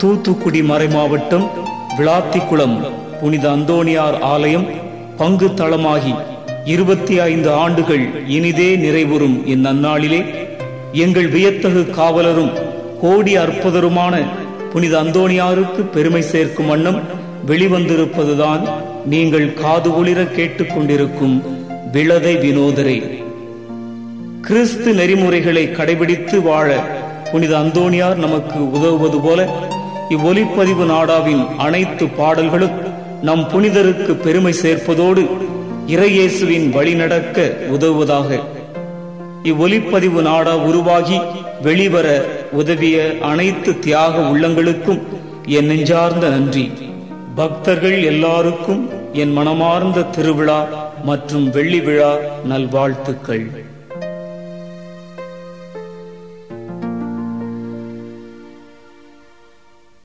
தூத்துக்குடி மறைமாவட்டம் விளாத்திக்குளம் புனித அந்தோணியார் ஆலயம் பங்கு தளமாகி இருபத்தி ஐந்து ஆண்டுகள் இனிதே நிறைவுறும் இந்நன்னாளிலே எங்கள் வியத்தகு காவலரும் கோடி அற்புதருமான புனித அந்தோணியாருக்கு பெருமை சேர்க்கும் வண்ணம் வெளிவந்திருப்பதுதான் நீங்கள் காது ஒளிர கேட்டுக்கொண்டிருக்கும் விளதை வினோதரே கிறிஸ்து நெறிமுறைகளை கடைபிடித்து வாழ புனித அந்தோணியார் நமக்கு உதவுவது போல இவ்வொலிப்பதிவு நாடாவின் அனைத்து பாடல்களும் நம் புனிதருக்கு பெருமை சேர்ப்பதோடு இறையேசுவின் வழிநடக்க உதவுவதாக இவ்வொலிப்பதிவு நாடா உருவாகி வெளிவர உதவிய அனைத்து தியாக உள்ளங்களுக்கும் என் நெஞ்சார்ந்த நன்றி பக்தர்கள் எல்லாருக்கும் என் மனமார்ந்த திருவிழா மற்றும் வெள்ளி விழா நல்வாழ்த்துக்கள்